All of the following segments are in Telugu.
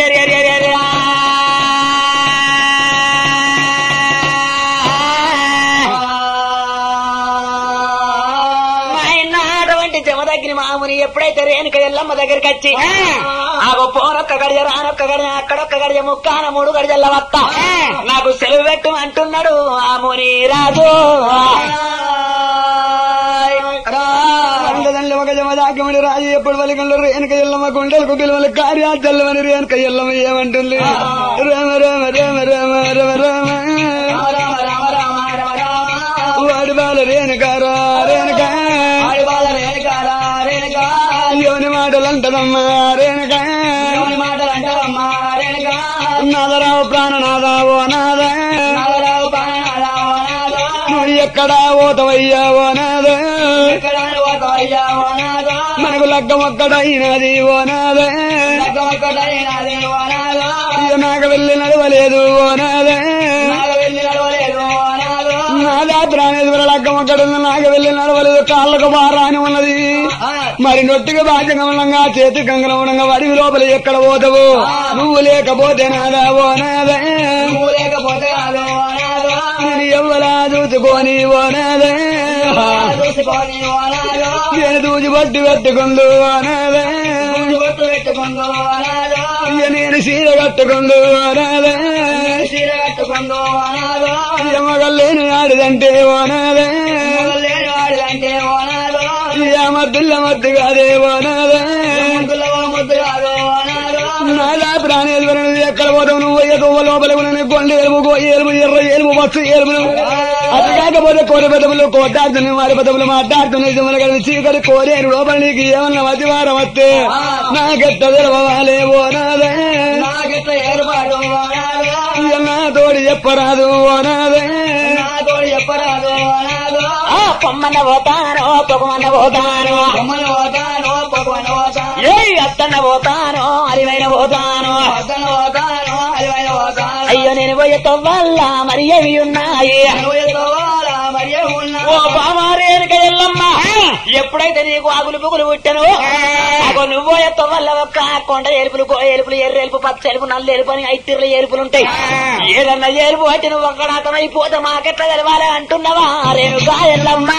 అరే అరే అరే అరే ఆయన అటువంటి జమదగ్ని మాముని ఎప్పుడైతే రేణుక ఎల్లమ్మ దగ్గరికి వచ్చి ఆగో పోనొక్క గడియ రానొక్క గడియ అక్కడొక్క గడియ ముక్కాన మూడు గడియల్ల వత్త నాకు సెలవు పెట్టు అంటున్నాడు ఆ ముని రాజు అంటదండ్రి ఒక జమదాకమని రాజు ఎప్పుడు వలికంలో రేణుక ఎల్లమ్మ గుండెలకు పిలువల కార్యాచల్లమని రేణుక ఎల్లమ్మ ఏమంటుంది రామ రామ రామ రామ రామ రామ వాడి బాల రేణుక రా రేణుక యోని మాటలు అంటదమ్మా రేణుక నాదరావు ప్రాణనాథ ఓ నాద నువ్వు ఎక్కడా ఓతవయ్యా ఓ నాద మనకు లగ్గం ఒక్కడైనది ఓ నాద ఇక నాకు వెళ్ళి నడవలేదు ఓ నాద నాదా ప్రాణేశ్వర లగ్గం ఒక్కడుంది నాకు వెళ్ళి నడవలేదు కాళ్ళకు భారాని ఉన్నది మరి నొట్టిగా బాధ్యగమనంగా చేతి కంగనమనంగా వడివి లోపల ఎక్కడ పోతావు నువ్వు లేకపోతే నాదా ఓ నాదే నేను ఎవ్వలా చూసుకొని ఓ నాదే నేను దూచి పట్టి పెట్టుకుందు ఓ నాదే ఇక నేను సీర కట్టుకుందు ఓ నాదే ఇక మగల్లేని ఆడిదంటే ఓ నాదే ఇక మద్దుల మద్దు కాదే ఓ నాదే నాదా ప్రాణేశ్వరుడు ఎక్కడ పోతావు నువ్వు పోయే తువ్వ లోపల ఉన్న కొండ ఎలుపు గో ఎలుపు ఎర్ర ఎలుపు బస్సు ఎలుపు అది కాకపోతే కోరి పెదవులు కోటాడుతున్నాయి వారి పెదవులు మాట్లాడుతున్నాయి సిమ్మలు కలిసి చీకటి కోరేరు లోపల నీకు ఏమన్నా మతివారం వస్తే నాకెట్ట తెలవాలే ఓ నాదే ఇక నా తోడి చెప్పరాదు ఓ నాదే ఆ పొమ్మన్న పోతాను పొగమన్న పోతాను ఏ అత్తన్న పోతాను అరివైన పోతాను అయ్యో నేను పోయే వల్ల మరి ఏమి ఉన్నాయి ఓ బామారేనుక ఎల్లమ్మ ఎప్పుడైతే నీకు ఆగులు పుగులు పుట్టను అగో నువ్వు ఎత్త వల్ల ఒక్క కొండ ఎరుపులు గో ఎరుపులు ఎర్ర ఎరుపు పచ్చ ఎరుపు నల్ల ఎరుపు అని ఐతిర్ల ఎరుపులు ఉంటాయి ఏదన్నా ఎరుపు అంటే నువ్వు ఒక్కడాకమైపోతే మాకెట్లా తెలవాలి అంటున్నావా రేణుకా ఎల్లమ్మ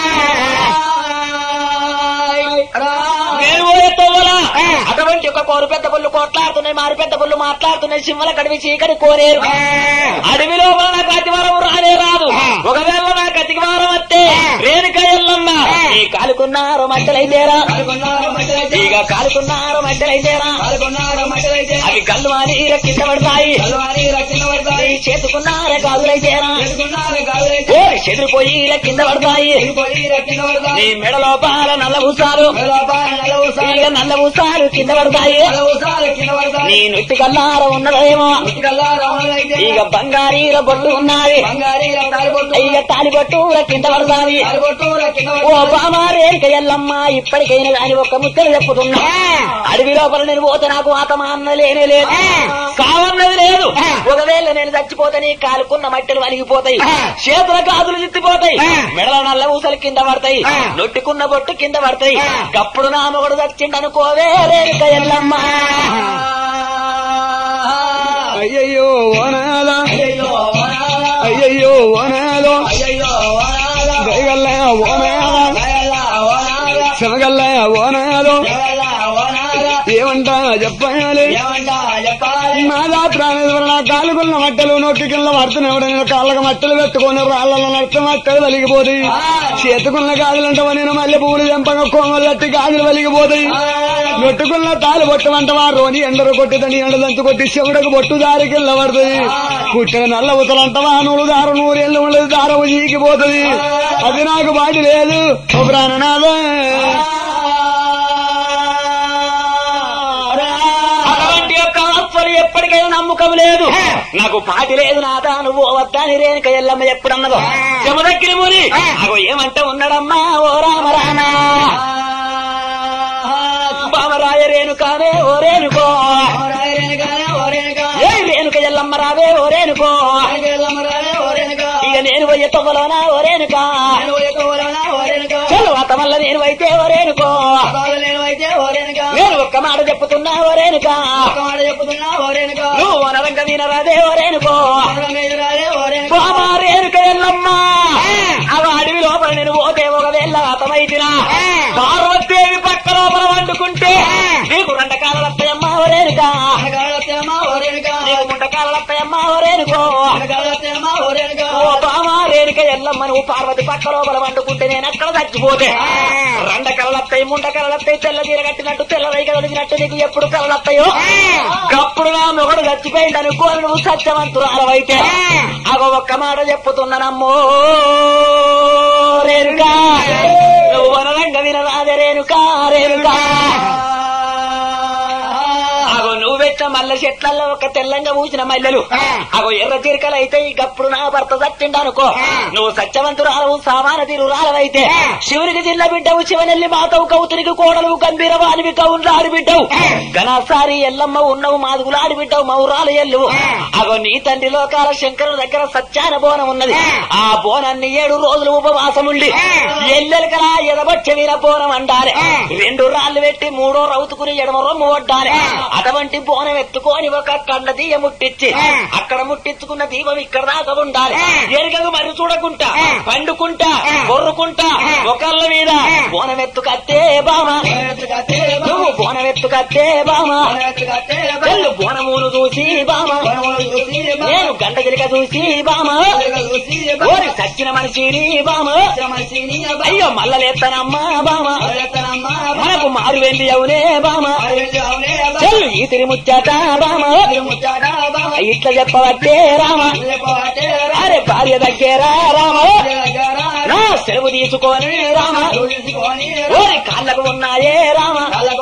నేను పోయేత్తవ్వలా అటువంటి ఒక కోరు పెద్ద పుల్లు కొట్లాడుతున్నాయి మారు పెద్ద పుల్లు మాట్లాడుతున్నాయి సింహల కడివి చీకటి కోరేరు అడవి లోపల నాకు అతివారం రానే రాదు ఒకవేళ నాకు అతివారం వస్తే రేణుక ఎల్లమ్మ ఈ కాలుకున్నారు మట్టలైతేరా ఇక కాలుకున్నారు మట్టలైతేరా అవి కళ్ళు అని కింద పడతాయి ఈ చేతుకున్నార గాజులైతేరా ఓ చెదిరిపోయి ఇలా కింద పడతాయి నీ మెడ లోపాల నల్ల భూసాలు ఇక నల్ల భూసాలు కింద పడతాయి నీ నుట్టి కల్లార ఉన్నదేమో ఇక బంగారీల బొట్టు ఉన్నది ఇక తాలి బొట్టు కింద పడతాది ఓ బామారేక ఎల్లమ్మ ఇప్పటికైనా దాని ఒక్క ముచ్చలు చెప్పుతున్నా అడవి లోపల నేను పోతే నాకు ఆతమా అన్న లేనే లేదు కావన్నది లేదు ఒకవేళ నేను చచ్చిపోతే నీ కాలుకున్న మట్టెలు వలిగిపోతాయి చేతుల కాదులు చిత్తిపోతాయి మెడల నల్ల ఊసలు కింద పడతాయి నొట్టుకున్న బొట్టు కింద పడతాయి అప్పుడు నా మొగడు చచ్చిండనుకోవే రేక ఎల్లమ్మ అయ్యయ్యో ఓనాదా అయ్యయ్యో ఓనాదో దయగల్ల ఓనాదా శనగల్ల ఓనాదో ఏమంటా చెప్పాలి నాదా ప్రాణేశ్వర నా కాలుకున్న మట్టలు నొక్కి కింద పడుతున్నాడు నేను కాళ్ళకు మట్టలు పెట్టుకుని రాళ్ళలో నడితే మట్టలు వలిగిపోతాయి చేతుకున్న గాజులంటావా నేను మల్లె పువ్వులు చంపగా కోమలు కట్టి గాజులు వలిగిపోతాయి నొట్టుకున్న తాలు బొట్టమంటవా రోని ఎండరు కొట్టిదని ఎండ దంచు కొట్టి శివుడకు బొట్టు దారి కింద పడుతుంది కుట్టిన నల్ల ఉతలంటవా నూలు దారు నూరేళ్ళు ఉండదు దారము చీకిపోతుంది అది నాకు బాటి లేదు ఓ ప్రాణనాథ అటువంటి యొక్క అస్సలు ఎప్పటికైనా నమ్మకం లేదు నాకు పాటి లేదు నాదా నువ్వు వద్దని రేణుక ఎల్లమ్మ ఎప్పుడన్నదో జమదక్కిని ముని అగో ఏమంటే ఉన్నాడమ్మా ఓ రామ రామ బామరాయ రేణుకానే ఓ రేణుకో ఏ రేణుక ఎల్లమ్మ రావే ఓ రేణుకో ఇక నేను పోయే తొవ్వలోనా ఓ రేణుక చలు అత వల్ల నేను అయితే ఓ రేణుకో నేను ఒక్క మాట చెప్పుతున్నా చెప్పుతున్నా ఓరేనుకా ఒక మాట చెప్పుతున్నా ఓరేనుకో నువ్వు వనరంగ వినరాదే ఓరేనుకో రాదే ఓరేనుకో బామా రేణుక ఎల్లమ్మా అవ అడవి లోపల నేను పోతే ఒకవేళ అతమైతినా పార్వతీదేవి పక్క లోపల వండుకుంటే నీకు రెండకాల లత్తయమ్మా ఓరేనుకా అనగాడతేమా ఓరేనుకో నీకు ముండకాల లత్తయమ్మా ఓరేనుకో అనగాడతేమా ఓరేనుకో ఓ బామా రేణుక ఎల్లమ్మ నువ్వు పార్వతి పక్క లోపల వండుకుంటే నేను ఎక్కడ చచ్చిపోతే రెండ కలలత్తాయి ముండ కలలత్తాయి తెల్ల తీర కట్టినట్టు తెల్ల రైక కలిగినట్టు నీకు ఎప్పుడు కలలత్తాయో అప్పుడు నా మొగడు చచ్చిపోయింది అనుకోని నువ్వు సత్యవంతురాలవైతే అగో ఒక్క మాట చెప్పుతున్నానమ్మో రేణుకా నువ్వు వనరంగ వినరాదే రేణుకా రేణుకా అగో నువ్వు పెట్టిన మల్ల చెట్లలో ఒక తెల్లంగా ఊసిన మల్లెలు అగో ఎర్ర చిరకలు అయితే ఇకప్పుడు నా భర్త చచ్చిండు అనుకో నువ్వు సత్యవంతురాలవు సామాన తీరురాలవైతే శివునికి చిన్న బిడ్డవు శివనెల్లి మాతవు కౌతునికి కోడలు గంభీరవానివి కవులు ఆడిబిడ్డవు ఘనసారి ఎల్లమ్మ ఉన్నవు మాదుగులు ఆడిబిడ్డవు మౌరాలు ఎల్లు అగో నీ తండ్రి లోకాల శంకరుని దగ్గర సత్యాన బోనం ఉన్నది ఆ బోనాన్ని ఏడు రోజులు ఉపవాసముండి ఎల్లెలకలా ఎదబొచ్చ వీర బోనం అంటారే రెండు రాళ్ళు పెట్టి మూడో రౌతుకుని ఎడమ రొమ్ము వడ్డాలి అటువంటి బోనం ఎత్తుకొని ఒక కండ దీయ ముట్టించి అక్కడ ముట్టించుకున్న దీపం ఇక్కడ దాకా ఉండాలి ఎరుగదు మరి చూడకుంటా పండుకుంటా కొర్రుకుంటా ఒకళ్ళ మీద బోనం ఎత్తుకత్తే బామ నువ్వు బోనం ఎత్తుకత్తే బామ వెళ్ళు బోనమును చూసి బామ నేను గంట గిలిక చూసి బామ ఓరి సచ్చిన మనిషిని బామ అయ్యో మల్లలేత్తనమ్మా బామ మనకు మారు వెళ్ళి అవునే బామ చెల్లు ఈ తిరిముచ్చాట బామ ఇట్లా చెప్పవట్టే రామ అరే భార్య దగ్గర రామ నా సెలవు తీసుకొని రామ ఓరి కాళ్ళకు ఉన్నాయే రామ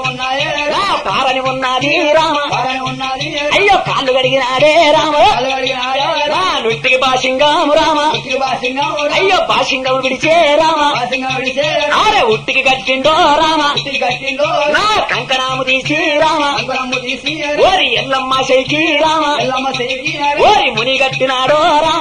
నా పారని ఉన్నది రామ అయ్యో కాళ్ళు కడిగినాడే రామ నా నుట్టికి భాషింగాము రామ అయ్యో భాషింగం విడిచే రామ ఆరే ఉట్టికి కట్టిండో రామ నా కంకణాము తీసి రామ ఓరి ఎల్లమ్మ శైకి రామ ఓరి ముని కట్టినాడో రామ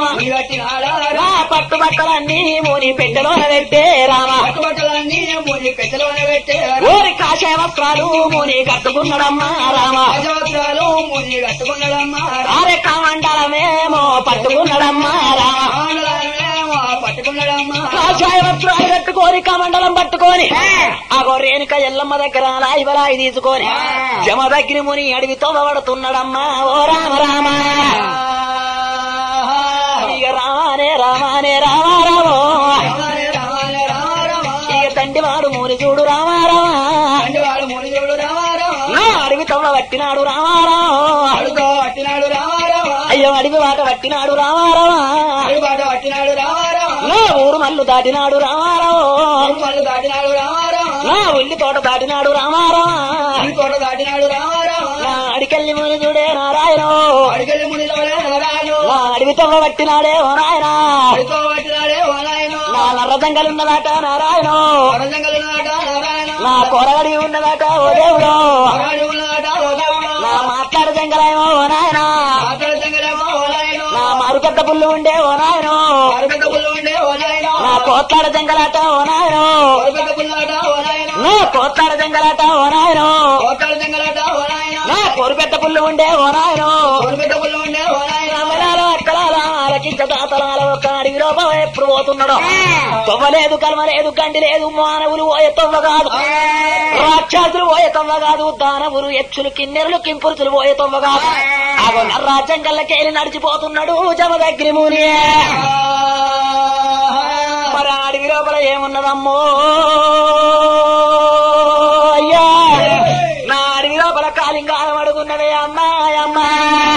నా పట్టు బట్టలన్నీ ముని పెట్టెలో పెట్టే రామ పట్టుబట్టలన్నీ మూని పెట్టెలోనే పెట్టే ఓరి కాషాయ వస్త్రాలు ముని కట్టుకున్నాడమ్మా రామ రాజవస్త్రాలు మూని కట్టుకున్నాడమ్మా ఆరే కామండలమేమో పట్టుకున్నాడమ్మా రామ రామాయణమేమో పట్టుకున్నాడమ్మా కాషాయ వస్త్రాలు కట్టుకొని కమండలం పట్టుకొని అగో రేణుక ఎల్లమ్మ దగ్గర లాయి బలాయి తీసుకొని జమ దగ్గర ముని అడివి తోబడుతున్నాడమ్మా ఓ రామ రామ ఇక రామానే రామానే రామా రామో రామాయణ రామాయణ రామ రామ ఇక తండ్రి వాడు మూని చూడు రామా రామా వాడు మూడు చూడు రామ రామ నా అడవి తవ్వ పట్టినాడు రామారావు అడుగుతో పట్టినాడు రామ రామ అయ్యో అడవి వాట పట్టినాడు రామారావా అడుగు బాట పట్టినాడు రామ రామ నా ఊరు మల్లు దాటినాడు రామారావు పళ్ళు దాటినాడు రామ రామ నా ఉల్లి తోట దాటినాడు రామారావా ఈ తోట దాటినాడు రామ రామ నా అడికెళ్ళి ముని చూడే నారాయణ అడిగల్లి మునిలోనే రాజు నా అడవి తవ్వ పట్టినాడే ఓ నాయన అడుగుతో పట్టినాడే ఓ నాయన నా నర్రదంగలున్నదాట నారాయణ వరదంగలు నాట నారాయణ నా కొరగడి ఉన్నదాట ఓ దేవుడు వరాడు ఉన్నాట ఓ దేవుడు. నా మాట్లాడు జంగలేమో ఓ నాయన మాట్లాడుతంగలేమో ఓ నాయన నా మారు పెద్ద పుల్లు ఉండే ఓ నాయన అరపెద్ద పుల్లు ఉండే ఓ నాయన నా కోట్లాడ జంగలాట ఓ నాయన అరపెద్ద పుల్లాట ఓ నాయన నా కోట్లాడ జంగలాట ఓ నాయన కోటాడు జంగలాట ఓ నాయన నా కోరు పెద్ద పుల్లు ఉండే ఓ నాయన అరపెద్ద పుల్లు ఉండే ఓ నాయన రామలాల అక్కలాల అలకించ తాతలాల ఒక్క అడిగి లోపల ఎప్పుడు పోతున్నాడు తొవ్వలేదు కలమలేదు గండి లేదు మానవులు పోయే తొవ్వ కాదు రాక్షసులు పోయే తొవ్వ కాదు దానవులు యక్షులు కిన్నెరులు కింపురుతులు పోయే తొవ్వ కాదు అగో నర్రాజ్యం కళ్ళకేలి నడిచిపోతున్నాడు జమదగ్ని ముని మరి ఆ అడవి లోపల ఏమున్నదమ్మో అయ్యా నా అడవి లోపల కాలింగాలం అడుగున్నవే అమ్మాయమ్మా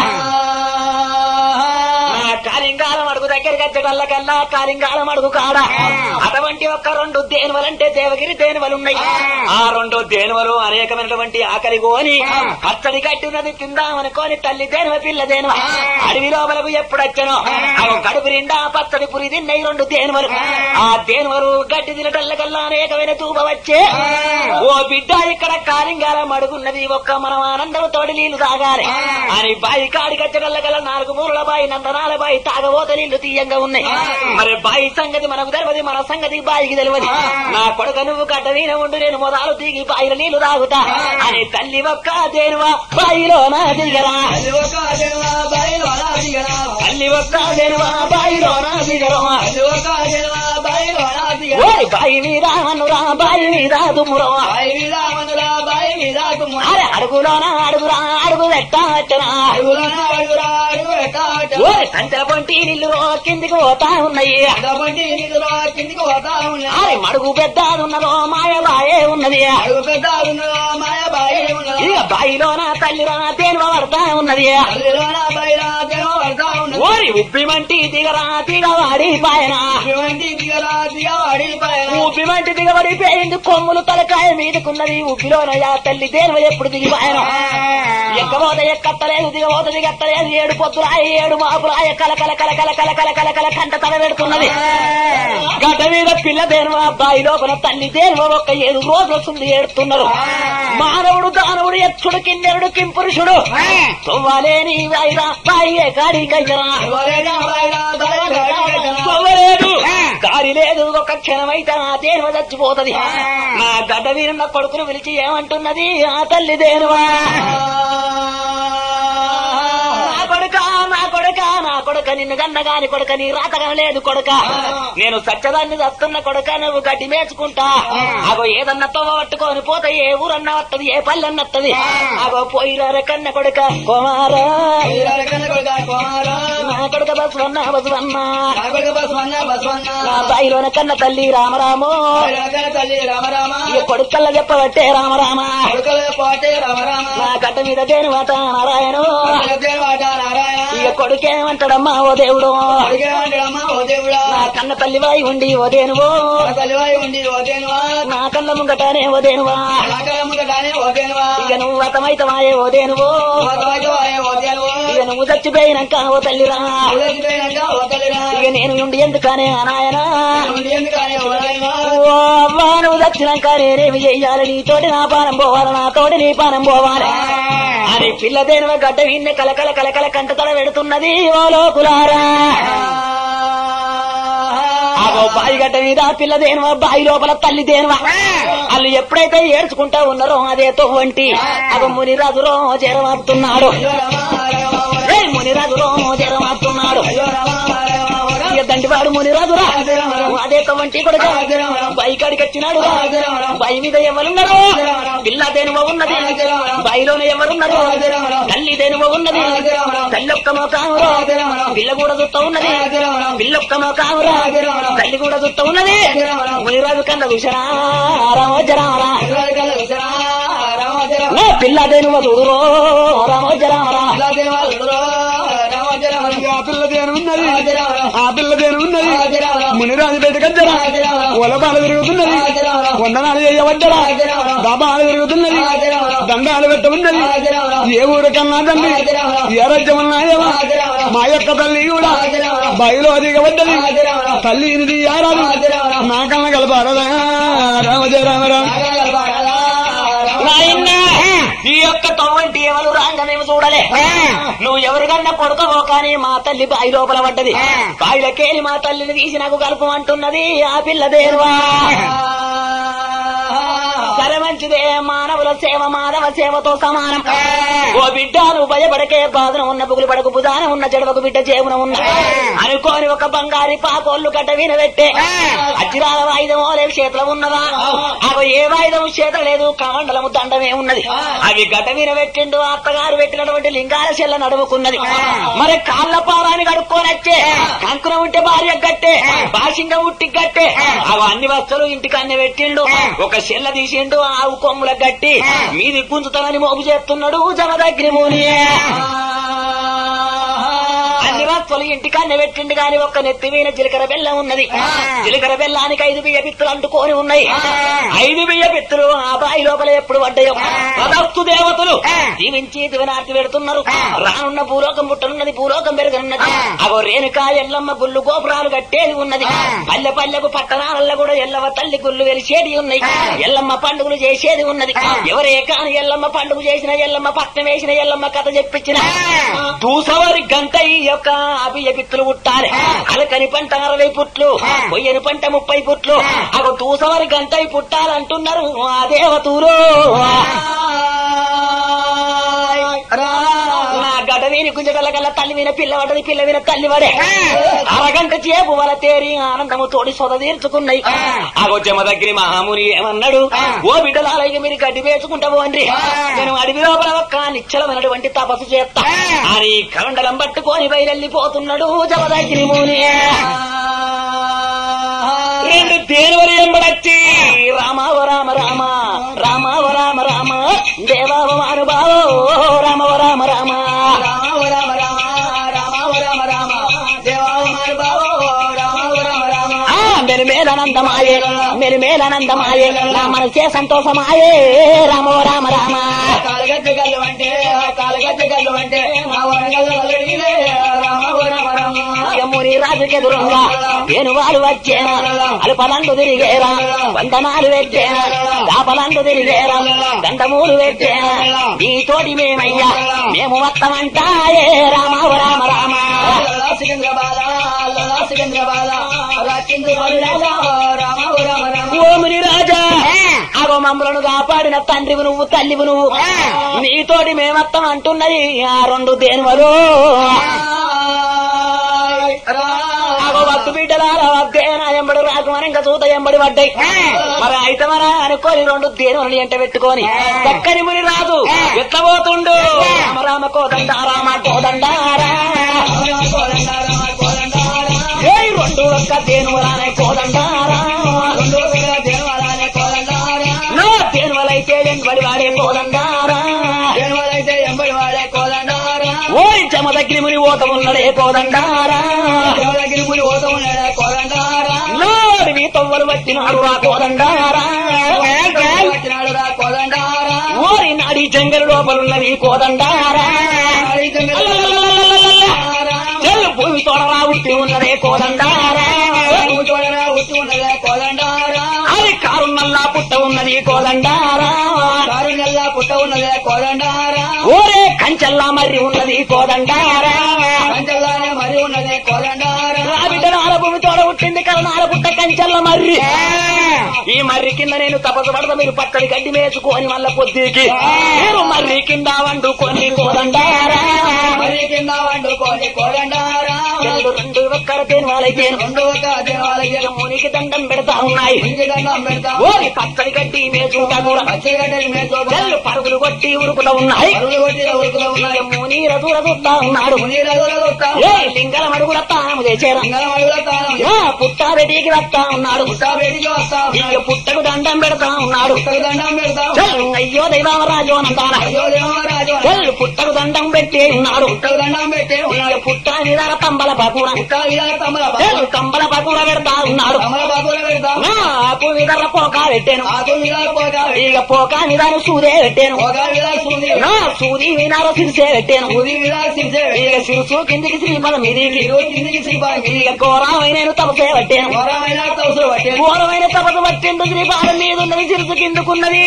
నా కాలింగాలం అడుగు దగ్గరికి వచ్చేటల్లకల్లా కాలింగాలం అడుగు కాడ అటువంటి ఒక్క రెండు దేనువలంటే దేవగిరి దేనువలు ఉన్నాయి ఆ రెండు దేనువలు అనేకమైనటువంటి ఆకలి కోని పచ్చడి కట్టినది తిందామనుకోని తల్లి దేనువ పిల్ల దేనువ అడవి లోపలకు ఎప్పుడు వచ్చానో అవి కడుపు నిండా పచ్చడి పురి తిన్నాయి రెండు దేనువలు ఆ దేనువలు గడ్డి తినటల్లకల్లా అనేకమైన తూప వచ్చే ఓ బిడ్డ ఇక్కడ కాలింగాలం అడుగున్నది ఒక్క మనం ఆనందం తోడి నీళ్లు తాగాలి అని బాయి కాడి కచ్చగల్లగల నాలుగు మూరల బాయి నందనాల బాయి తాగబోత నీళ్లు తీయంగా సిద్ధంగా ఉన్నాయి మరి బాయి సంగతి మనకు తెలియదు మన సంగతి బాయికి తెలియదు నా కొడుక నువ్వు గడ్డ వీణ ఉండు నేను మొదలు దిగి బాయిల నీళ్లు తాగుతా అని తల్లి ఒక్క దేనువా బాయిలో నా దిగరా అది ఒక జన్మ బయలు అలా దిగరా తల్లి ఒక్క దేనువా బాయిలో నా దిగరా అది ఒక జన్మ బయలు అలా దిగరా ఓయ్ బాయి మీద మనురా బాయి మీద దుమ్మురా బాయి మీద మనుల బాయి మీద తుమ్మ అరే అడుగులోన అడుగురా అడుగు పెట్టాటనా అడుగులన అడుగురా అడుగు ఎట్టాట ఓయ్ సంచల పొంటి నీళ్లు కిందికి పోతా ఉన్నాయి అడబండి నిధురా కిందికి పోతా ఉన్నా అరే మడుగు పెద్దదున్నదో మాయ బాయే ఉన్నది అడుగు పెద్ద ఉన్నదా మాయ బాయి ఉన్నదా ఇక బాయిలోన తల్లిరా తేనువ పడతా ఉన్నది తల్లిలోన బయల జనం పడతా ఉన్నది ఓరి ఉబ్బిమంటి దిగరా దిగవాడి పాయన ఇటువంటి దిగరా దిగవాడి పైన ఉబ్బిమంటి దిగబడి పేయింది కొమ్ములు తలకాయ మీదకున్నది ఉబ్బిలోన యా తల్లి దేనువ ఎప్పుడు దిగిపాయన ఎక్కబోత ఎక్కత్తలేదు దిగబోత దిగత్తలేదు ఏడు పొద్దురాయ ఏడు మాపురాయ కల కల కల కల కల కల కల కల కంట తల పెడుతున్నది గడ్డ మీద పిల్ల దేనువ అబ్బాయి లోపల తల్లి దేనువ ఒక్క ఏడు రోజులు వస్తుంది ఏడుతున్నారు మానవుడు దానవుడు ఎచ్చుడు కిన్నెరుడు కింపురుషుడు తొవ్వాలేని వాయిరా బాయే కాడి కయ్యరా ఎవరైనా బయల దయగడ తొవ్వలేదు దారి లేదు ఒక క్షణమైతే ఆ దేనువ చచ్చిపోతది నా గడ్డ వీరున్న కొడుకును పిలిచి ఏమంటున్నది ఆ తల్లి దేనువా నా కొడుక నా కొడుక నా కొడుక నిన్ను గన్నగాని కొడుక నీ రాతగా లేదు కొడుక నేను సత్యదాన్ని చస్తున్న కొడుక నువ్వు గడ్డి మేచుకుంటా అగో ఏదన్నా తొవ్వ పట్టుకొని పోతే ఏ ఊరన్నా వత్తది ఏ పల్లెన్న వత్తది అగో పోయిరా కన్న కొడుక కుమారా నా కొడుక బసవన్న బసవన్న నా బాయిలోన కన్న తల్లి రామరామో ఈ కొడుకల్ల చెప్పబట్టే రామరామ నా గడ్డ మీద దేనివాత నారాయణు ఇక కొడుకేమంటాడమ్మా ఓ దేవుడు నా కన్న తల్లి వాయి ఉండి ఓ దేనువో నా కన్న ముంగటానే ఓ దేనువా ఇక నువ్వు వతమైతమాయే ఓ దేనువో ఇక నువ్వు చచ్చిపోయినాక ఓ తల్లిరా ఇక నేను ఉండి ఎందుకనే నాయనా ఓ అవ్వా నువ్వు చచ్చినాక నేనేమి చెయ్యాలి నీతోటి నా పానం పోవాలి నాతోటి నీ పానం పోవాలి అని పిల్లదేనువ గడ్డ విన్న కలకల కలకల కంట తల పెడుతున్నది ఓ లోకులారా అగో బాయి గడ్డ మీద పిల్లదేనువ బాయి లోపల తల్లి దేనువ వాళ్ళు ఎప్పుడైతే ఏడ్చుకుంటా ఉన్నారో అదేతో వంటి అగో మునిరాజురో జరమాడుతున్నాడు ఏ మునిరాజురో జరమాడుతున్నాడు ఇక దండివాడు మునిరాజురా అదే వంటి కొడుక బాయి కాడికి వచ్చినాడు బాయి మీద ఎవరున్నారు పిల్ల దేనువ ఉన్నది బాయిలోనే ఎవరున్నారు తల్లి దేనువ ఉన్నది తల్లొక్క మోకామురా పిల్ల కూడా చుట్టూ ఉన్నది పిల్లొక్క మోకామురా తల్లి కూడా చుట్టూ ఉన్నది మునిరాజు కన్న చూసరా రామోజరామరా ఓ పిల్ల దేనువ చూడురో రామోజరామరా ఆ పిల్లదేను ఉన్నది ఆ పిల్లదేను ఉన్నది మునిరాజు బయట కద్దరా ఒలబాలు తిరుగుతున్నది వందనాలు చేయవద్దరా దాబాలు తిరుగుతున్నది దండాలు పెట్ట ఉన్నది ఏ ఊరు కన్నా తండ్రి ఏ రాజ్యమన్నాయవా మా యొక్క తల్లి కూడా బయలు దిగవద్దది తల్లి ఇది ఆరాదు నా కన్న కలపారదా రామజయ రామరామ నాయనా ఈ యొక్క తొవ్వంటి ఎవరు రాంగనేమి చూడలే నువ్వు ఎవరికన్నా కొడుకవో కానీ మా తల్లి బాయి లోపల పడ్డది బాయిలకేలి మా తల్లిని తీసి నాకు కలుపు అంటున్నది ఆ పిల్ల దేవా సరే మంచిదే మానవుల సేవ మానవ సేవతో సమానం ఓ బిడ్డ నువ్వు భయపడకే బాధన ఉన్న పుగులు పడకు బుధాన ఉన్న జడవకు బిడ్డ చేవున ఉన్న అనుకోని ఒక బంగారి పాకోళ్ళు గడ్డ వినబెట్టే అజ్జిరాల వాయిదం లేదు చేతిలో ఉన్నదా అవి ఏ వాయిదం చేత లేదు కమండలము దండమే ఉన్నది అవి గడ్డ వినబెట్టిండు అత్తగారు పెట్టినటువంటి లింగాల చెల్ల నడుముకున్నది మరి కాళ్ళ పారాన్ని కడుక్కోనొచ్చే కంకున ఉంటే భార్య గట్టే బాసింగ ఉట్టి గట్టే అవి అన్ని వస్తువులు ఇంటికి అన్ని పెట్టిండు ఒక చెల్ల తీసిండు ఆవు కొమ్ముల గట్టి మీది గుంజుతానని మోపు చేస్తున్నాడు జమదగ్ని ముని అన్ని వస్తువులు ఇంటికాన్నే పెట్టిండు గాని ఒక్క నెత్తి మీద జీలకర్ర బెల్లం ఉన్నది జీలకర్ర బెల్లానికి ఐదు బియ్య పిత్తులు అంటుకొని ఉన్నాయి ఐదు బియ్య పిత్తులు ఆ బాయి లోపల ఎప్పుడు పడ్డాయో పదస్తు దేవతలు జీవించి దివనార్తి పెడుతున్నారు రానున్న భూలోకం పుట్టనున్నది భూలోకం పెరగనున్నది అగో రేణుక ఎల్లమ్మ గుళ్ళు గోపురాలు కట్టేది ఉన్నది పల్లె పల్లెకు పట్టణాలలో కూడా ఎల్లవ తల్లి గుళ్ళు వెలిసేది ఉన్నాయి ఎల్లమ్మ పండుగలు చేసేది ఉన్నది ఎవరే కాని ఎల్లమ్మ పండుగ చేసిన ఎల్లమ్మ పట్నం వేసిన ఎల్లమ్మ కథ చెప్పించిన దూసవరి గంట ఈ యొక్క అభియ పిత్తులు పుట్టాలి అలకని పంట అరవై పుట్లు పొయ్యని పంట ముప్పై పుట్లు అగ దూసవరి గంట పుట్టాలంటున్నారు ఆ దేవతూరు నా గడ్డ వీని గుంజగల గల్ల తల్లి విన పిల్ల పడది పిల్ల విన తల్లి పడే అరగంట చేపు వల తేరి ఆనందము తోడి సొద తీర్చుకున్నాయి ఆగో జమ దగ్గర మహాముని ఏమన్నాడు ఓ బిడ్డలాలయ్య మీరు గడ్డి వేసుకుంటావు అండి నేను అడవి లోపల ఒక్క నిశ్చలమైనటువంటి తపస్సు చేస్తా అని కమండలం పట్టుకొని బయలెళ్ళిపోతున్నాడు జమ దగ్గర ముని రెండు దేనివరి ఎంబడచ్చి రామావ రామ రామ రామావ రామ రామ దేవావ మానుభావో రామవ రామ రామ రామ రామ రామ రామ రామ రామ దేవావ మానుభావో రామ రామ రామ ఆ, మెరుమేలనందమాయే మెరుమేలనందమాయే నా మనసే సంతోషమాయే రామవ రామ రామ కాలగజ్జ గల్లు అంటే కాలగజ్జ గల్లు అంటే మా వరంగల్ వల్లడిలే రామ రామ రామ యముని రాజుకెదురుగా నేను వాళ్ళు వచ్చేనా అల్పలండు తిరిగేరా వందనాలు పెట్టేనా దాపలండు తిరిగేరా దండమూలు పెట్టేనా నీతోటి మేమయ్యా మేము వస్తామంటాయే రామావ రామ రామ సికంద్రాబాద సికంద్రాబాద రాకేంద్ర రామ రామ రామ ఓముని రాజా అగో మమ్మలను కాపాడిన తండ్రివి నువ్వు తల్లివి నువ్వు నీతోటి మేమత్తం అంటున్నది ఆ రెండు దేనివలు అగో వద్దు బిడ్డలారా వద్దేనా ఎంబడి రాకమని ఇంకా చూత ఎంబడి పడ్డాయి మరి అయితే మన అనుకోని రెండు దేనులని ఎంట పెట్టుకొని చక్కని ముని రాదు ఎట్లా పోతుండు రామ రామ కోదండ రామ కోదండారా ఏ రెండు ఒక్క దేనువరానే కోదండారా నా దేనువలైతే వెంబడి వాడే కోదండారా ఓరి జమ దగ్గర ముని ఓత ఉన్నడే కోదండారా నాడు నీ తవ్వలు వచ్చినాడు రా కోదండారా ఓరి నాడి జంగల్ లోపలున్నది కోదండారా చెల్లు భూమి తోడరా ఉట్టి ఉన్నదే కోదండారా అది కారు నల్లా పుట్ట ఉన్నది కోదండారా పుట్ట ఉన్నదే కోదండారా ఓరే కంచెల్లా మర్రి ఉన్నది కోదండారా పంచల్లానే మరి ఉన్నదే కోదండారా నా బిడ్డ నాల భూమి తోడ పుట్టింది కలనాల పుట్ట కంచెల్ల మర్రి ఈ మర్రి కింద నేను తపస్సు పడతా మీరు పక్కడి గడ్డి మేసుకొని మళ్ళా పొద్దుకి మీరు మర్రి కింద వండుకొని కోదండారా మరి కింద వండుకోని కోదండారా రెండు రెండు ఒక్కర తేను వాళ్ళకి రెండు ఒక దేవాలయం మునికి దండం పెడతా ఉన్నాయి ఇంటి దండం పెడతాం ఓరి పచ్చడి గడ్డి మేసుకుంటా కూడా పచ్చిగడ్డలు మేతో చెల్లు పరుగులు కొట్టి ఉరుకుతా ఉన్నాయి అరువులు కొట్టి ఉరుకులో ఉన్నాయి ముని రసూల చూస్తా ఉన్నాడు మునీరగుల వస్తాం ఏ లింగల మడుగుల తాము చేశారు లింగం అడుగుల తాళం ఏ పుట్టారెడ్డికి వస్తా ఉన్నాడు పుట్టాబేటికి వస్తాం ఇక పుట్టకు దండం పెడతా ఉన్నాడు పుట్టకు దండం పెడతాం చెల్లు అయ్యో దైవామరాజు అనంతాన అయ్యో దేవరాజు చెల్లు పుట్టకు దండం పెట్టి ఉన్నాడు పుట్టకు దండం పెట్టి ఇక పుట్ట నిదాన తంబల పకూడ పుట్ట ఇలా తమల చెల్లు కంబల పకూడ పెడతా ఉన్నాడు తమల బాబుల పెడతాం నా ఆకు నిదర పోక పెట్టాను ఆకు ఇలా పోగా ఇక పోక నిదాన సూదే పెట్టాను పోగా ఇలా సూది నా సూది వినార సిరిసే పెట్టాను సూది ఇలా సిరిసే ఇక సిరుసు కిందికి శ్రీమదం మీదికి ఈరోజు కిందికి శ్రీపాకి ఇక ఘోరమైన తపసే పట్టాను ఘోరమైన తవసులు పట్టే ఘోరమైన తపసు పట్టిండు శ్రీపాదం మీద ఉన్నది సిరుసు కిందుకున్నది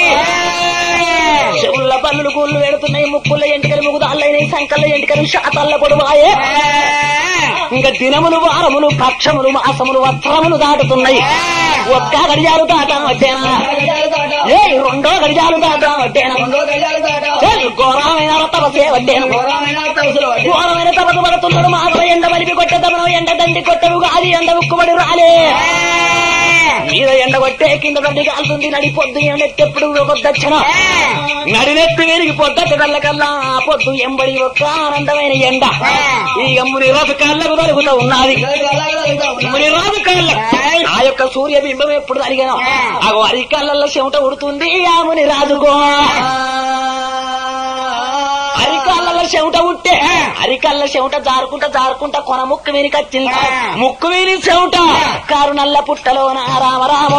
చెవుల పన్నులు కూళ్ళు పెడుతున్నాయి ముక్కుల ఎంటికలు ముగుదాళ్ళైనాయి సంకల్ల ఎంటికలు శాతల్ల పొడువాయే ఇంకా దినములు వారములు పక్షములు మాసములు వస్త్రములు దాటుతున్నాయి ఒక్క గడియాలు దాటా వచ్చేనా ఏ రెండో గడియాలు దాటా వచ్చేనా రెండో గడియాలు దాటా ఏ ఘోరమైన తపసే పట్టాను ఘోరమైన తవసులు పట్టే ఘోరమైన తపసు పడుతున్నాడు మాధవ ఎండ మలిపి కొట్టదమనం ఎండ దండి కొట్టరు గాలి ఎండ ఉక్కుబడి రాలే మీద ఎండ కొట్టే కింద దండి కాలుతుంది నడి పొద్దు ఎండెత్తెప్పుడు పొద్దచ్చన నడినెత్తి వేడికి పొద్దచ్చ కళ్ళకల్లా ఆ పొద్దు ఎంబడి ఒక్క ఆనందమైన ఎండ ఈ ఎమ్ముని రాజు కళ్ళకు తలుగుతూ ఉన్నది ఎమ్ముని రాజు కళ్ళ ఆ యొక్క సూర్యబింబం ఎప్పుడు తలిగాను అగో అరి కళ్ళల్లో చెమట ఉడుతుంది ఆముని రాజుకో అరికాళ్ళలో చెమట ఉట్టే అరికాళ్ళ చెమట జారుకుంటా జారుకుంటా కొన ముక్కు వీనికి వచ్చింది ముక్కు వీని చెమట కారు నల్ల పుట్టలో నా రామ రామో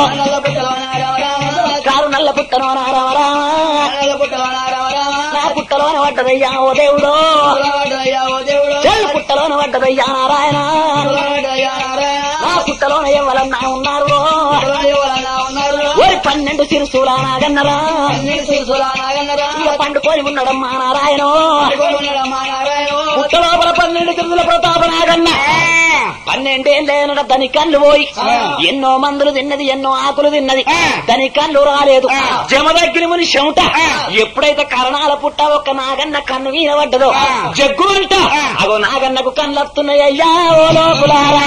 కారు నల్ల పుట్టలో నా రామ రామ నా పుట్టలోన పడ్డదయ్యా ఓ దేవుడో చెల్లు పుట్టలోన పడ్డదయ్యా నారాయణ నా పుట్టలోన ఎవరన్నా ఉన్నారు ఓరి పన్నెండు సిరుసుల నాగన్నరా ఇక పండుకొని ఉన్నాడమ్మా నారాయణ పన్నెండు తిరుదుల ప్రతాప నాగన్న పన్నెండేళ్ళేనట దాని కళ్ళు పోయి ఎన్నో మందులు తిన్నది ఎన్నో ఆకులు తిన్నది దాని కళ్ళు రాలేదు జమదగ్గిరి ముని చెమట ఎప్పుడైతే కరణాల పుట్ట ఒక్క నాగన్న కన్ను మీద పడ్డదో జగ్గు అంట అగో నాగన్నకు కళ్ళొస్తున్నాయి అయ్యా ఓ లోపులారా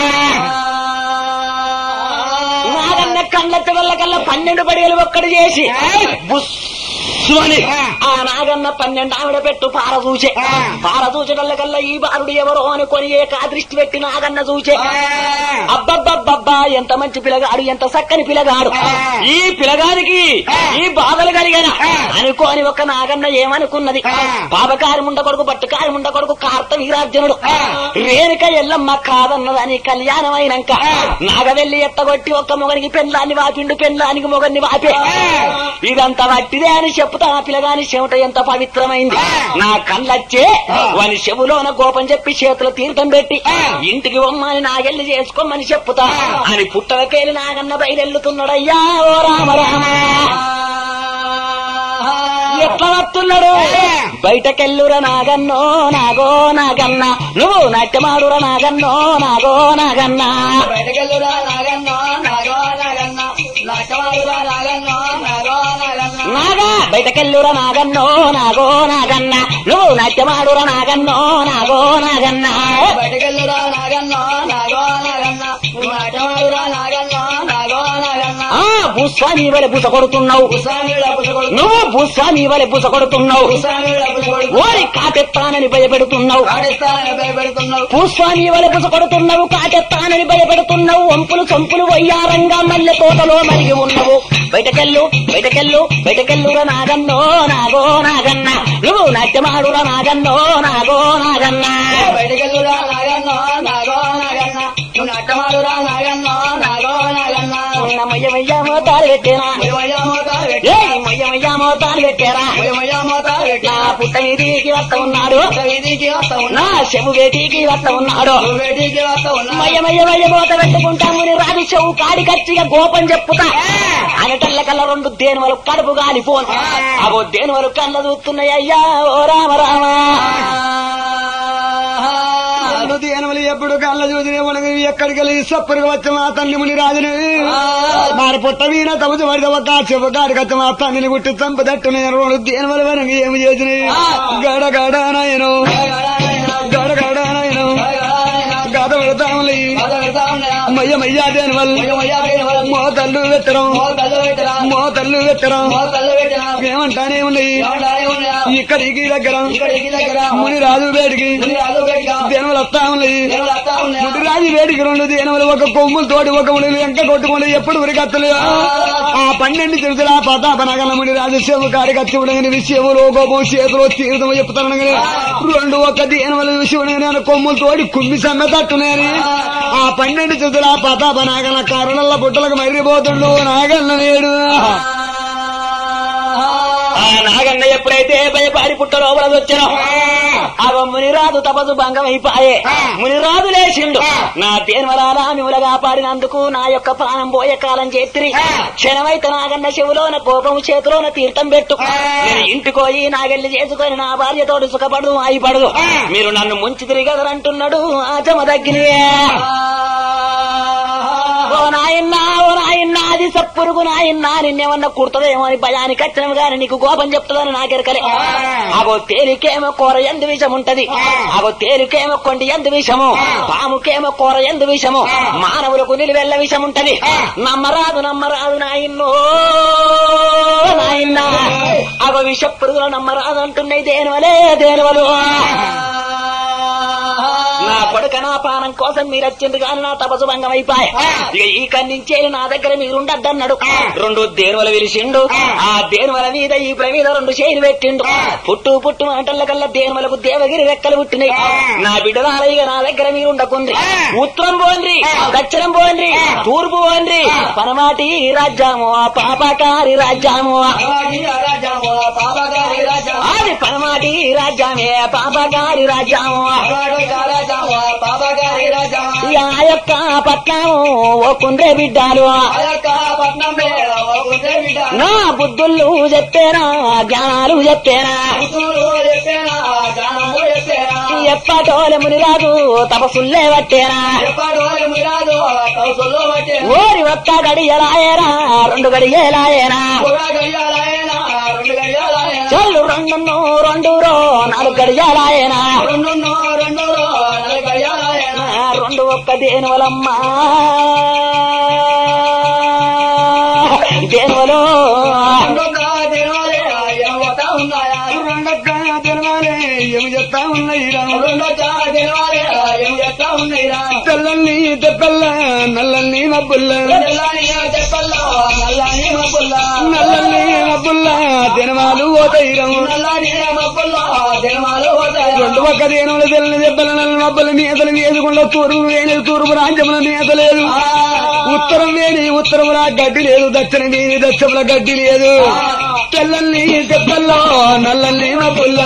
నాగన్న కళ్ళెత్త వల్ల కల్లా పన్నెండు పడిగలు ఒక్కడు చేసి బుస్సుమని ఆ నాగన్న పన్నెండు ఆవిడ పెట్టు పార చూచే పార చూచడల్ల కల్లా ఈ బాలుడు ఎవరో అనుకొని ఏకా దృష్టి పెట్టి నాగన్న చూచే అబ్బబ్బబ్బబ్బా ఎంత మంచి పిల్లగాడు ఎంత చక్కని పిల్లగాడు ఈ పిల్లగాడికి ఈ బాధలు కలిగిన అనుకోని ఒక నాగన్న ఏమనుకున్నది పాపకారి ముండ కొడుకు బట్టుకారి ముండ కొడుకు కార్త వీరార్జునుడు రేణుక ఎల్లమ్మ కాదన్నదని కళ్యాణం అయినాక నాగవెల్లి ఎత్తగొట్టి ఒక్క మొగనికి పెళ్ళాన్ని వాపిండు పెళ్ళానికి మొగన్ని వాపే ఇదంతా వట్టిదే అని చెప్తా ఆ పిల్లగాని చెమట ఎంత పవిత్రమైంది నా కళ్ళచ్చే వాని చెవులోన గోపం చెప్పి చేతులు తీర్థం పెట్టి ఇంటికి బొమ్మని నాగెళ్ళి చేసుకోమని చెప్పుతా అని పుట్టలకేలి నాగన్న బయలుతున్నాడయ్యా ఓ రామ రామ ఎట్లా వస్తున్నాడు బయటకెళ్ళురా నాగన్నో నాగో నాగన్న నువ్వు నాట్యమాడురా నాగన్నో నాగో నాగన్న బయటకెళ్ళురా నాగన్నో నాగో నాగన్న నాటవాడురా నాగన్నో నాగో నాగన్న నాగా బయటకెళ్ళురా నాగన్నో నాగో నాగన్న నువ్వు నాట్యమాడురా నాగన్నో నాగో నాగన్న బయటకెళ్ళురా నాగన్నో నాగో నాగన్న నాటవాడురా నాగన్నో నాగో నాగన్న ఆ భూస్వామి వలె బుస కొడుతున్నావు ఉసామిడ పుసగొడు నువ్వు భూస్వామి వలె బుస కొడుతున్నావు ఉసామిడ పుసగొడు ఓరి కాటెత్తానని భయపెడుతున్నావు ఆడిస్తానని భయపెడుతున్నావు భూస్వామి వలె బుస కొడుతున్నావు కాటెత్తానని భయపెడుతున్నావు వంపులు సొంపులు వయ్యారంగా మల్లె తోటలో మరిగి ఉన్నావు బయటకెళ్ళు బయటకెళ్ళు బయటకెళ్ళురా నాగన్నో నాగో నాగన్న నువ్వు నాట్యమాడురా నాగన్నో నాగో నాగన్న బయటకెళ్ళురా నాగన్నో నాగో నాగన్న నువ్వు నాటవాడురా నాగన్నో నాగో నాగన్న మయ్య మయ్య మోతాలు పెట్టేనా మయమయ్య మోతా పెట్టి ఏ మయ్య మయ్య మోతాలు పెట్టారా మయమయ్య మోతా పెట్టి నా పుట్ట వీధికి వస్త ఉన్నాడు వీధికి వస్తా ఉన్నా నా చెవు వేటికి వస్త ఉన్నాడు వేటికి వస్తా ఉన్నా మయ్య మయ్య మయ్య మోత పెట్టుకుంటాము నీ రాజు చెవు కాడి కచ్చిగా గోపం చెప్పుతా అనటల్ల కల్ల రెండు దేనువలు కడుపు గాలిపోను అవో దేనువలు కళ్ళ చూస్తున్నాయి అయ్యా ఓ రామ రామ కళ్ళు దేనవలి ఎప్పుడు కళ్ళ చూసిన మనకి ఎక్కడికి వెళ్ళి సప్పరికి వచ్చి మా తల్లి ముని రాజుని మారి పుట్ట వీణ తమచి వరద ఒక చెవు కాడికి వచ్చి మా తల్లిని గుట్టి చంపదట్టు నేను రెండు దేనవల వెనక ఏమి చేసినాయి గడ గడ నాయను గడ గడ నాయను గద పెడతాములే మయ్య మయ్య దేనవల్ మోతల్లు వెత్తరం మోతల్లు వెత్తరం ఏమంటానే ఉన్నాయి ఇక్కడికి దగ్గర ముని రాజు వేడికి దేనవలు వస్తా ఉన్నాయి ముడి రాజు వేడికి రెండు దేనవలు ఒక కొమ్ములు తోటి ఒక ముడి వెంక కొట్టుకుంటే ఎప్పుడు ఉరికత్తలు ఆ పన్నెండు తిరుగుతులు ఆ పతాపనగల ముడి రాజు శివు కాడికి వచ్చి ఉండగానే విషయములో కోపం చేతిలో తీర్థం చెప్తాను రెండు ఒక దేనవలు విషయం ఉండగానే కొమ్ములు తోడి కుమ్మి సమ్మెతట్టున్నాయని ఆ పన్నెండు తిరుగుతులు ఆ పతాపనగల కారణాల బుట్టలకు మర్రిపోతుండు నాగన్న వేడు ఆ నాగన్న ఎప్పుడైతే భయపాడి పుట్ట లోపల వచ్చానో అవ మునిరాజు తపసు భంగం అయిపోయే మునిరాజు లేచిండు నా దేనివరాలా మిముల కాపాడినందుకు నా యొక్క ప్రాణం పోయే కాలం చేతిరి క్షణమైతే నాగన్న చెవులోన కోపము చేతిలోన తీర్థం పెట్టు నేను ఇంటికోయి నాగెళ్ళి చేసుకొని నా భార్యతోటి సుఖపడు అయిపడదు మీరు నన్ను ముంచి తిరిగదరంటున్నాడు ఆ జమ దగ్గరే ఓ నాయన్నా ఓ నాయన్నా అది సప్పురుగు నాయన్నా నిన్నేమన్నా కుడుతుందేమో అని భయానికి వచ్చినవి గాని నీకు కోపం చెప్తుందని నాకెరకలే అగో తేలికేమో కూర ఎందు విషం ఉంటది అగో తేలికేమో కొండి ఎందు విషము పాముకేమో కూర ఎందు విషము మానవులకు నిలువెల్ల విషం ఉంటది నమ్మరాదు నమ్మరాదు నాయన్నో నాయన్నా అగో విష పురుగులు నమ్మరాదు అంటున్నాయి దేనివలే దేనివలు నా కొడుక నా ప్రాణం కోసం మీరు వచ్చింది కానీ నా తపసు భంగం అయిపోయి ఇక ఈ కన్నించే నా దగ్గర మీరు ఉండద్దన్నాడు రెండు దేనువల విలిచిండు ఆ దేనువల మీద ఈ మీద రెండు చేయిలు పెట్టిండు పుట్టు పుట్టు మాటల కల్లా దేనువలకు దేవగిరి రెక్కలు పుట్టినాయి నా బిడ్డలాలయ్య నా దగ్గర మీరు ఉండకుండ్రి ఉత్తరం పోండ్రి దక్షిణం పోండ్రి తూర్పు పోండ్రి పనమాటి రాజ్యాము పాపకారి రాజ్యాము అది పనమాటి రాజ్యామే పాపకారి రాజ్యాము ఆ యొక్క పట్నము ఓ కుండ్రే బిడ్డాలు నా బుద్ధుళ్ళు చెప్పేనా జ్ఞానాలు చెప్పేనా ఎప్పటోలె మునిరాజు తపసుల్లే పట్టేనా ఓరి ఒక్క గడియలాయరా రెండు గడియలాయనా చల్లు రెండు రెండు రో నాలుగు గడియలాయనా రెండు ఒక్క దేనువలమ్మా దేనువలో రెండక్క తెలవాలే ఏమి చెప్తా ఉన్నాయిరా తెల్లల్ని తెప్పల్ల నల్లల్ని మబ్బుల్ల నల్లల్ని మబ్బుల్ల తెనవాలు పోతాయిరా రెండు పక్క దేనములు తెల్లని దెబ్బల నల్ల మబ్బుల నేతలు వేసుకుండా తూర్పు వేణి తూర్పు రాజ్యముల నేత లేదు ఉత్తరం వేణి ఉత్తరముల గడ్డి లేదు దక్షిణం వేణి దక్షిణముల గడ్డి లేదు తెల్లల్ని దెబ్బల్లో నల్లల్ని మబ్బుల్ల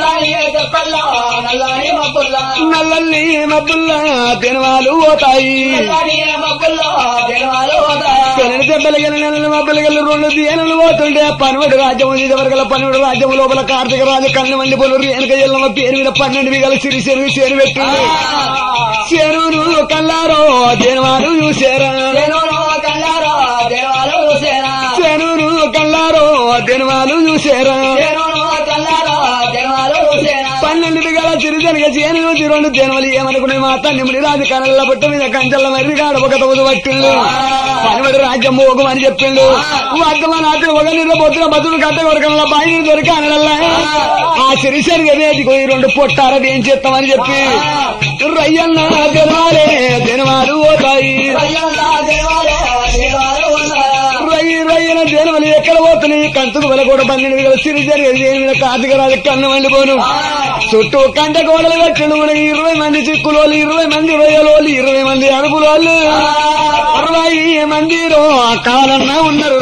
నల్లల్ని మబ్బుల్ల దినవాలు పోతాయి తెల్లని దెబ్బలు గెల నెలల మబ్బులు గెల రెండు దేనలు పోతుంటే పనివడి రాజ్యం ఉంది వరగల పనివడి రాజ్యం లోపల కార్తీక రాజు కన్ను మండి పొలు వెనక ఎల్లమ్మ పేరు మీద పన్నెండు విగల సిరి చెరువు చేరు పెట్టింది చెరువును కల్లారో దేనవాలు చూసారా చెరువును కల్లారో దేనవాలు చూసారా పన్నెండు విగల సిరిజనగ చేను చూసి రెండు దేనవలు ఏమనుకునే మా తన్నిముడి రాజు కనల్ల పుట్ట మీద కంచెల్ల మర్రి కాడ ఒక తొమ్మిది పట్టిండు పనివడి రాజ్యం మోగం అని చెప్పిండు వర్గమా నాటి ఒక నిన్న పొద్దున బతులు కట్ట కొరకల బాయి దొరికి అనడల్లా ఆ సిరిసరిగా వేదికి పోయి రెండు పొట్టారది ఏం చేస్తామని చెప్పి రయ్యన్న తెలవాలే తెనవాలు పోతాయి రయ్యి రయ్యన దేనవలు ఎక్కడ పోతున్నాయి కంచుకు వెల కూడా పన్నెండు వేల సిరిసరిగా దేని మీద కార్తీక రాజు కన్ను మండిపోను చుట్టూ కంట గోడలు కట్టిండు మనకి ఇరవై మంది చిక్కులోళ్ళు ఇరవై మంది రొయ్యలోళ్ళు ఇరవై మంది అరుపులోళ్ళు అరవై మంది రో కాలన్నా ఉన్నారు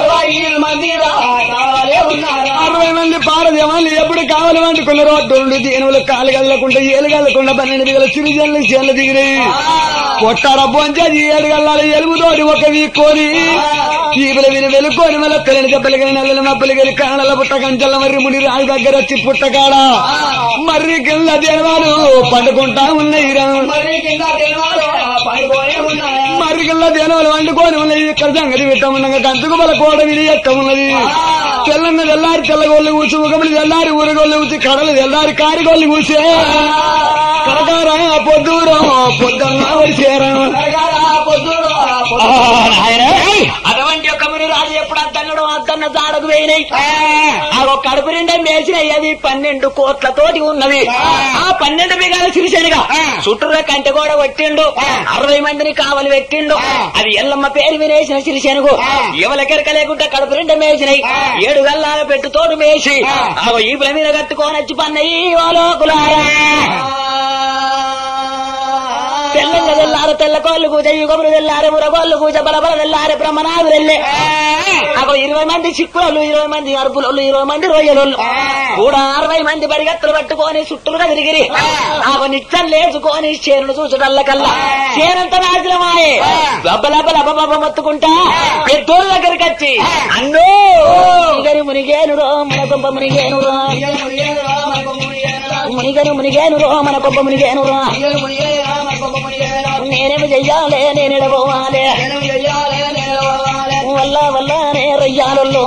అరవై మంది పారదేవాళ్ళు ఎప్పుడు కావాలి వండుకున్న రోడ్డు దేనులు కాలు కదలకుండా ఏలు కదలకుండా పన్నెండు దిగల సిరిజన్లు చేలు దిగినాయి కొట్టార బొంచేది ఏడు గల్లాలు ఎలుగుతోటి ఒక వీక్కోని చీపుల విని వెలుకొని మళ్ళీ తెల్లని దెబ్బలు కానీ నల్లని మబ్బులు కానీ కాణల పుట్ట కంచెల మర్రి ముడి రాజు దగ్గర వచ్చి పుట్టకాడ మర్రి కింద దేవాలు పండుకుంటా ఉన్నాయి మర్రి కింద దేవాలు వండుకొని ఉన్నాయి ఇక్కడ సంగతి పెట్టముండగా కంచుకు బల కోడ విని ఎక్క ఉన్నది తెల్లన్న తెల్లారి తెల్లగోళ్ళు కూర్చి ముఖములు తెల్లారి ఊరగోళ్ళు కూర్చి కడలు తెల్లారి కారిగోళ్ళు కూర్చే కరకార పొద్దురో పొద్దున్న వరిసేరా అటువంటి ఒక ముని రాజు ఎప్పుడు అద్దన్నడు అద్దన్న దాడకు వేయినాయి ఆ ఒక కడుపు నిండా మేసినాయి అది పన్నెండు కోట్లతోటి ఉన్నది ఆ పన్నెండు బిగాల సిరిసెనిగా చుట్టూరా కంటె కూడా కొట్టిండు అరవై మందిని కావలి పెట్టిండు అది ఎల్లమ్మ పేరు వినేసిన సిరిసెనుగు ఎవలకెరక లేకుండా కడుపు నిండా మేసినాయి ఏడు గల్లాల పెట్టు తోడు మేసి ఆ ఈపుల మీద కట్టుకొని వచ్చి పన్నయి ఓ లోకులారా తెల్లంగా తెల్లారు తెల్ల కోళ్ళు కూజ యుగములు తెల్లారు మురగోళ్ళు కూజ బలబల తెల్లారు బ్రహ్మనాథు వెళ్ళే అగో ఇరవై మంది చిక్కులోళ్ళు ఇరవై మంది అరుపులోళ్ళు ఇరవై మంది రొయ్యలోళ్ళు కూడా అరవై మంది బడిగత్తులు పట్టుకొని చుట్టూలుగా తిరిగిరి ఆగో నిత్యం లేచుకొని చేనును చూచడల్లకల్లా చేనంత నాశనమాయే బబ్బలబ్బలబ్బ మొత్తుకుంటా పెద్దోళ్ళ దగ్గరికి వచ్చి అన్నో మునిగని మునిగేను రో మన గొప్ప మునిగేను రో మునిగను మునిగేను రో మన గొప్ప మునిగేను రో నేనేమి చెయ్యాలే నేను ఎడబోవాలే వల్ల వల్ల నే రొయ్యాలలో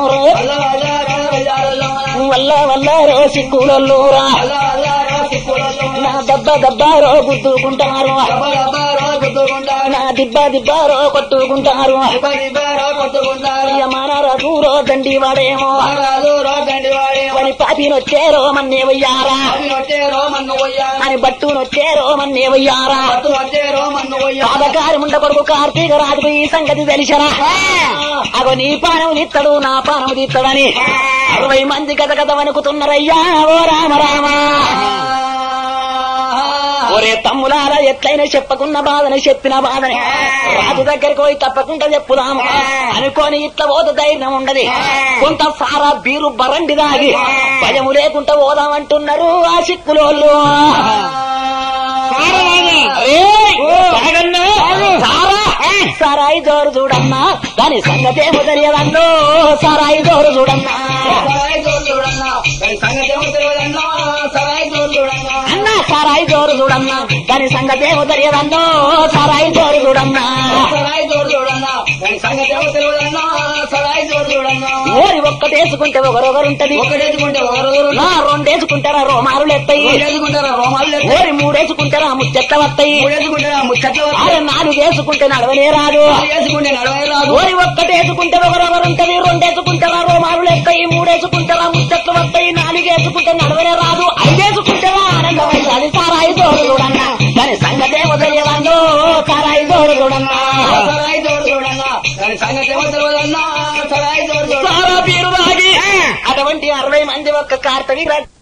వల్ల వల్ల రో సిక్కులలో రా నా దెబ్బ దెబ్బారో గుద్దుకుంటారు నా దిబ్బ దిబ్బారో కొట్టుకుంటారు యమాన రఘురో దండి వాడేమో వని పాపినొచ్చేరో మన్నే వయ్యారా అని బట్టునొచ్చేరో మన్నే వయ్యారా పాదకారి ముండ కొడుకు కార్తీక రాజుకు ఈ సంగతి తెలిసరా అగో నీ పానం నిత్తడు నా పానం తీత్తడని అరవై మంది గత గత వణుకుతున్నారయ్యా ఓ రామ రామ ఒరే తమ్ములారా ఎట్లయినా చెప్పకున్న బాధని చెప్పిన బాధని రాజు దగ్గరికి పోయి తప్పకుండా చెప్పుదాము అనుకోని ఇట్లా పోత ధైర్యం ఉండదు కొంత సారా బీరు బరండి దాగి భయము లేకుండా పోదామంటున్నారు ఆ సిక్కులోళ్ళు సారాయి జోరు చూడన్నా దాని సంగతేమో తెలియదన్నో సారాయి జోరు చూడన్నా అన్నా సారా సారాయి జోరు చూడన్నా దాని సంగతి ఏమో తెలియదన్నో సారాయి జోరు చూడన్నా సరాయి జోడు చూడన్నా దాని సంగతి ఏమో తెలియదన్నా సరాయి జోడు చూడన్నా ఓరి ఒక్కటేసుకుంటే ఒకరొకరుంటది ఒకటేసుకుంటే ఒకరు నా రెండేసుకుంటారా రోమాలు ఎత్తాయి మూడేసుకుంటారా రోమాలు లేదు ఓరి మూడేసుకుంటారా ముచ్చెట్ల వస్తాయి మూడేసుకుంటారా ముచ్చట్లు అరే నాలుగు వేసుకుంటే నడవనే రాదు వేసుకుంటే నడవే రాదు ఓరి ఒక్కటేసుకుంటే ఒకరొకరుంటది రెండేసుకుంటారా రోమాలు ఎత్తాయి మూడేసుకుంటారా ముచ్చట్లు వస్తాయి నాలుగేసుకుంటే నడవనే రాదు ఐదేసుకుంటారా ఆనందమైంది అది సారాయి జోరు చూడన్నా దాని సంగతే వదిలేవాళ్ళు సారాయి జోరు చూడన్నా సరాయి జోడు చూడన్నా దాని సంగతి ఏమో తెలియదన్నా సరాయి జోడు చూడన్నా సారా పీరు తాగి అటువంటి అరవై మంది ఒక్క కార్తవి